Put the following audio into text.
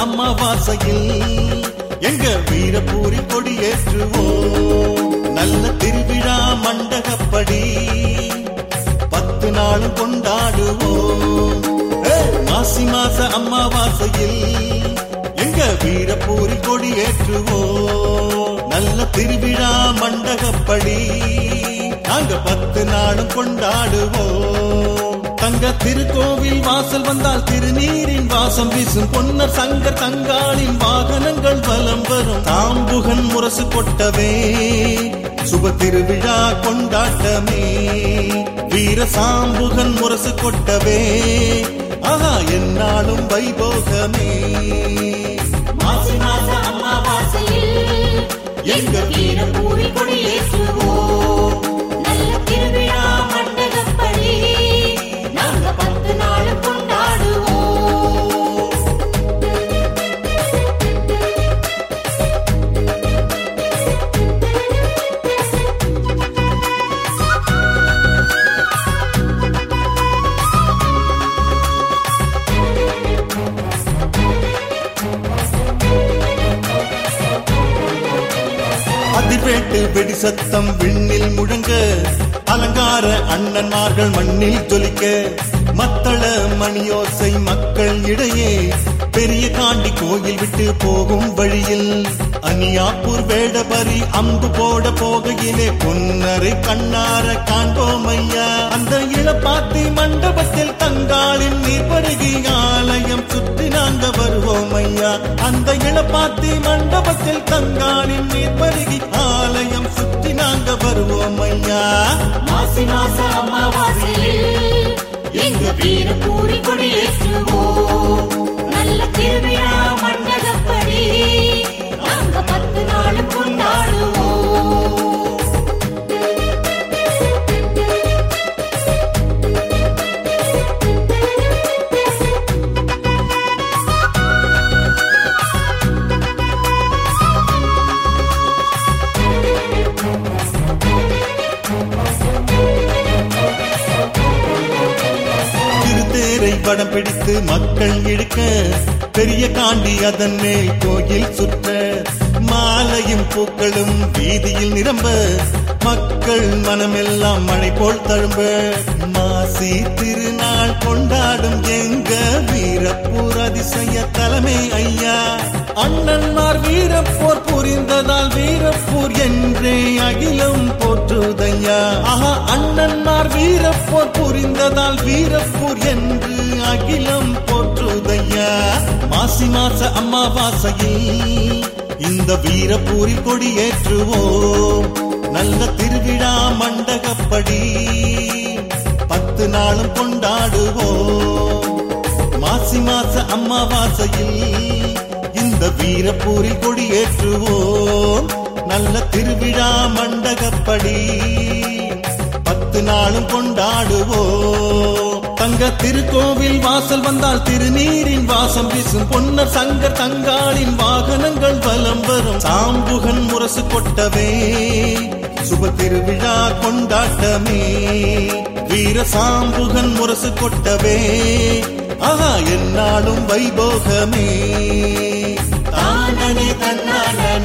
அம்மாவாசையில் எங்க வீரபூரி கொடியேற்றுவோம் நல்ல திருவிழா மண்டகப்படி பத்து நாளும் கொண்டாடுவோம் ஏய், மாசி மாச அம்மாவாசையில் எங்க வீரபூரி கொடியேற்றுவோம் நல்ல திருவிழா மண்டகப்படி நாங்க பத்து நாளும் கொண்டாடுவோம் தங்க திருக்கோவில் வாசல் வந்தால் திருநீரின் வாசம் வீசும் பொன்னர் சங்கர் தங்காளின் வாகனங்கள் வலம் வரும் தாம்புகன் முரசு கொட்டவே சுப திருவிழா கொண்டாட்டமே வீர சாம்புகன் முரசு கொட்டவே ஆஹா என்னாலும் வைபோகமே மாசி மாச அமாவாசையில் எங்க வீர பூரி கொடியேற்றுவோம் நல்ல திருவிழா மண்டகப்படி நாங்க பத்து நாள் கொண்டாடுவோம் அதிவேட்டு வெடி சத்தம் விண்ணில் முழங்க அலங்கார அண்ணன்மார்கள் மண்ணில் ஜொலிக்க மத்தள மணியோசை மக்கள் இடையே பெரிய காண்டி கோயில் விட்டு போகும் வழியில் அனியாப்பூர் வேடபரி அம்பு போட போகையிலே பொன்னரை கண்ணார காண்போம் ஐயா அந்த இளப்பாத்தி மண்டபத்தில் தங்காளின் நீர்பருகி ஆலயம் சுற்றி நாங்க வருவோம் ஐயா அந்த இளப்பாத்தி மண்டபத்தில் தங்காளின் நீர்பருகி ஆலயம் சுற்றி நாங்க வருவோம் ஐயா மாசி மாச அமாவாசையில் எங்க வீர பூரி கொடியேற்றுவோம் நல்ல திருவிழா மண்டகப்படி நாங்க பத்து நாள் கொண்டாடுவோம் திருத்தேரை படம் பிடித்து மக்கள் இழுக்க பெரிய காண்டி அதன் மேல் கோயில் சுற்ற மாலையும் பூக்களும் வீதியில் நிரம்ப மக்கள் மனமெல்லாம் மழை போல் தழும்ப மாசி திருநாள் கொண்டாடும் எங்க வீரப்பூர் அதிசய தலைமை ஐயா அண்ணன்மார் வீரப்போர் புரிந்ததால் வீரப்பூர் என்றே அகிலம் போற்றுதையா ஆஹா அண்ணன்மார் வீரப்போர் புரிந்ததால் வீரப்பூர் என்று அகிலம் போற்றுதையா மாசி மாச அம்மாவாசையில் இந்த வீரப்பூரில் கொடியேற்றுவோம் நல்ல திருவிழா மண்டகப்படி பத்து நாளும் கொண்டாடுவோம் மாசி மாச அம்மாவாசையில் இந்த வீரப்பூரில் கொடியேற்றுவோம் நல்ல திருவிழா மண்டகப்படி பத்து நாளும் கொண்டாடுவோம் தங்க திருக்கோவில் வாசல் வந்தால் திருநீரின் வாசம் வீசும் பொன்னர் சங்கர் தங்காளின் வாகனங்கள் வலம் வரும் சாம்புகன் முரசு கொட்டவே சுப திருவிழா கொண்டாட்டமே வீர சாம்புகன் முரசு கொட்டவே ஆஹா என்னாலும் வைபோகமே தானே தன்னான